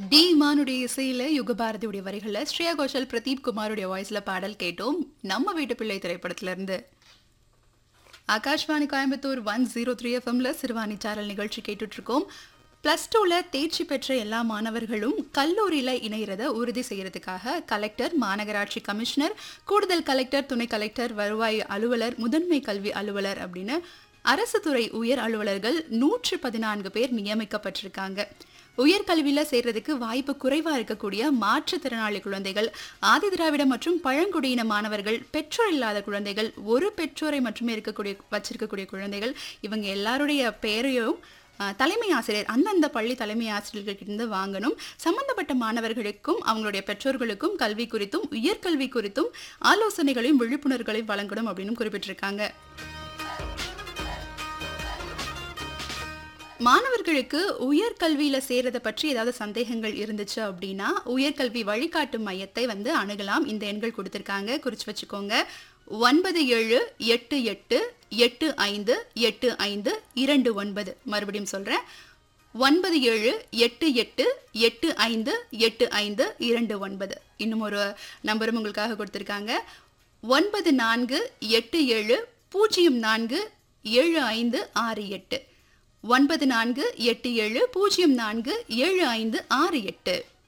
D இமானுடைய இசையில யுகபாரதியுடைய வரிகள்ல ஸ்ரேயா கோஷல் பிரதீப் குமாருடைய வாய்ஸ்ல பாடல் கேட்டோம் நம்ம வீட்டு பிள்ளை திரைப்படத்துல இருந்து Akashvani Coimbatore one zero three எஃப்எம்ல சிறுவாணி சாரல் நிகழ்ச்சி கேட்டுட்டு இருக்கோம் பிளஸ் டூவில் தேர்ச்சி பெற்ற எல்லா மாணவர்களும் கல்லூரியில் இணைகிறத உறுதி செய்யறதுக்காக கலெக்டர் மாநகராட்சி கமிஷனர் கூடுதல் கலெக்டர் துணை கலெக்டர் வருவாய் அலுவலர் முதன்மை கல்வி அலுவலர் அப்படின்னு அரசு துறை உயர் அலுவலர்கள் நூற்று பதினான்கு பேர் நியமிக்கப்பட்டிருக்காங்க உயர்கல்வியில் சேர்றதுக்கு வாய்ப்பு குறைவாக இருக்கக்கூடிய மாற்றுத்திறனாளி குழந்தைகள் ஆதிதிராவிட மற்றும் பழங்குடியின மாணவர்கள் பெற்றோர் இல்லாத குழந்தைகள் ஒரு பெற்றோரை மட்டுமே இருக்கக்கூடிய வச்சிருக்கக்கூடிய குழந்தைகள் இவங்க எல்லாருடைய பெயரையும் அஹ், தலைமை ஆசிரியர் அந்தந்த பள்ளி தலைமை ஆசிரியர்கிட்ட வாங்கணும் சம்பந்தப்பட்ட மாணவர்களுக்கும் அவங்களுடைய பெற்றோர்களுக்கும் கல்வி குறித்தும் உயர்கல்வி குறித்தும் ஆலோசனைகளையும் விழிப்புணர்வுகளையும் வழங்கணும் அப்படின்னு குறிப்பிட்டிருக்காங்க மாணவர்களுக்கு உயர்கல்வியில சேர்றத பற்றி ஏதாவது சந்தேகங்கள் இருந்துச்சு அப்படின்னா உயர்கல்வி வழிகாட்டு மையத்தை வந்து அணுகலாம் இந்த எண்கள் கொடுத்துருக்காங்க குறிச்சு வச்சுக்கோங்க ஒன்பது ஏழு எட்டு எட்டு எட்டு ஐந்து எட்டு ஐந்து இரண்டு ஒன்பது மறுபடியும் சொல்றேன் ஒன்பது ஏழு எட்டு எட்டு எட்டு ஐந்து எட்டு ஐந்து இரண்டு ஒன்பது இன்னும் ஒரு நம்பரும் உங்களுக்காக கொடுத்துருக்காங்க ஒன்பது நான்கு எட்டு ஏழு பூஜ்ஜியம் நான்கு ஏழு ஐந்து ஆறு எட்டு ஒன்பது நான்கு எட்டு ஏழு பூஜ்ஜியம் நான்கு ஏழு ஐந்து ஆறு எட்டு